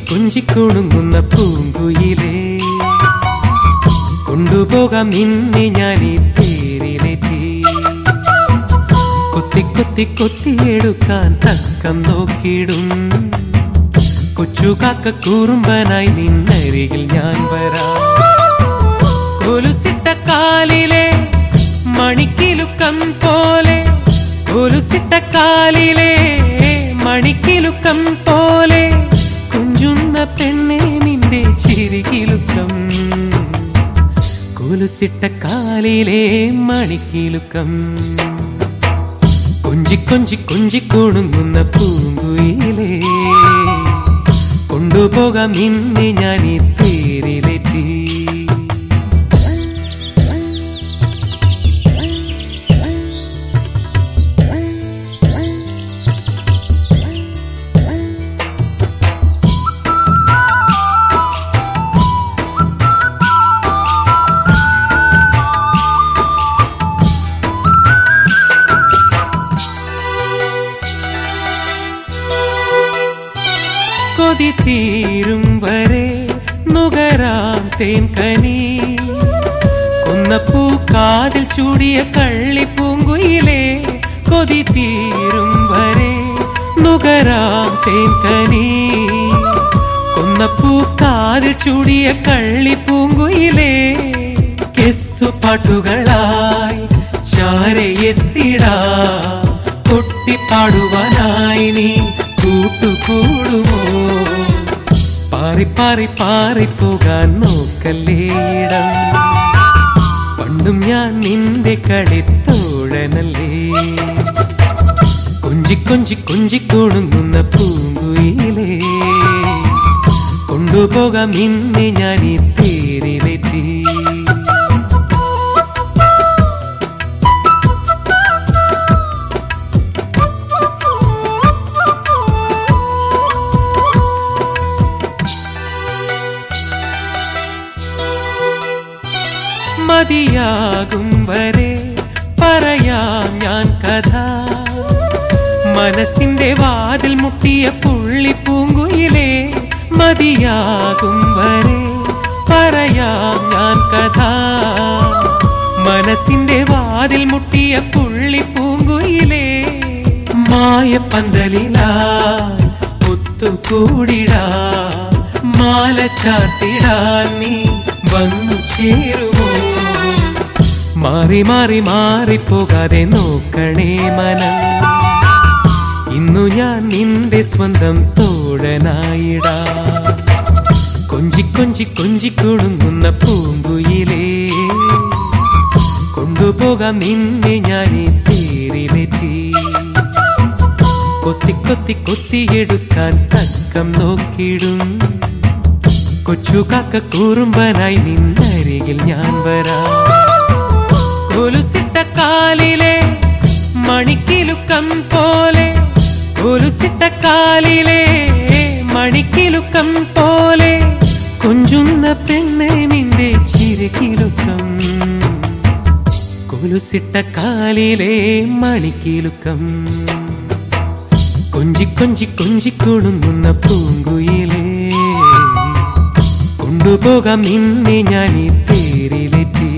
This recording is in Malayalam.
കൊഞ്ചിക്കൊണുങ്ങുന്ന പൂങ്കുയിലേ കൊണ്ടുപോകാം നിന്നെ ഞാൻ ഈ തേരിലെത്തി കൊത്തി കൊത്തി കൊത്തിയെടുക്കാൻ തക്കം നോക്കിയിടും കൊച്ചുകാക്ക കൂറുമ്പനായി നിന്നരികിൽ ഞാൻ വരാം കൊലുസിട്ട കാലിലെ മണിക്കിലുക്കം പോലെ കൊലുസിട്ട കാലിലെ മണിക്കിലുക്കം പോലെ കുഞ്ചുന്ന പെണ്ണെ നിന്റെ ചിരികിലുക്കം കൊലുസിട്ട കാലിലെ മണിക്കിലുക്കം കൊഞ്ചി കൊഞ്ചി കൊഞ്ചി കൊണുങ്ങുന്ന പൂങ്കുയിലേ കൊണ്ടുപോകാം നിന്നെ ഞാൻ ഈ തേരിലെത്തി കൊതി തീരും വരെ നുകരാം തേൻകനി കൊന്നപ്പൂ കാതിൽ ചൂടിയ കള്ളിപ്പൂങ്കുയിലേ കൊതി തീരും വരെ നുകരാം തേൻകനി കൊന്നപ്പൂ കാതിൽ ചൂടിയ കള്ളിപ്പൂങ്കുയിലേ കെസ്സു പാട്ടുകളായി ചാരയെത്തിടാ കൊട്ടിപ്പാടുവാനായി നീ കൂട്ടുകൂടുമോ പാറി പാറി പാറിപ്പോകാൻ നോക്കല്ലേ ഇടം പണ്ടും ഞാൻ നിന്റെ കളിത്തോഴനല്ലേ കൊഞ്ചി കൊഞ്ചി കൊഞ്ചി കൊണുങ്ങുന്ന പൂങ്കുയിലേ കൊണ്ടുപോകാം നിന്നെ ഞാൻ ഈ തേരിലെത്തി മതിയാകും വരെ പറയാം ഞാൻ കഥ മനസ്സിന്റെ വാതിൽ മുട്ടിയ പുള്ളിപ്പൂങ്കുയിലേ മതിയാകും വരെ പറയാം ഞാൻ കഥ മനസ്സിന്റെ വാതിൽ മുട്ടിയ പുള്ളിപ്പൂങ്കുയിലേ മായപ്പന്തലിലായി ഒത്തുകൂടിടാ മാല ചാർത്തിടാൻ നീ വന്നു ചേരുമോ മാറി മാറി മാറിപ്പോകാതെ നോക്കണേ മനം ഇന്നു ഞാൻ നിന്റെ സ്വന്തം തോടനായിടാ കൊഞ്ചി കൊഞ്ചി കൊഞ്ചി കൊണുങ്ങുന്ന പൂങ്കുയിലേ കൊണ്ടുപോകാം നിന്നെ ഞാൻ ഈ തേരിലെത്തി കൊത്തി കൊത്തി കൊത്തിയെടുക്കാൻ തക്കം നോക്കിടും കൊച്ചുകാക്ക കൂറുമ്പനായി നിന്നരികിൽ ഞാൻ വരാം കൊലുസിട്ട കാലിലെ മണിക്കിലുക്കം പോലെ കൊലുസിട്ട കാലിലെ മണിക്കിലുക്കം പോലെ കൊഞ്ചുന്ന പെണ്ണെ നിന്റെ ചിരകിലുക്കം കൊലുസിട്ട കാലിലെ മണിക്കിലുക്കം കൊഞ്ചി കൊഞ്ചി കൊഞ്ചി കൊണുങ്ങുന്ന പൂങ്കുയിലേ കൊണ്ടുപോകാം നിന്നെ ഞാൻ ഈ തേരിലെത്തി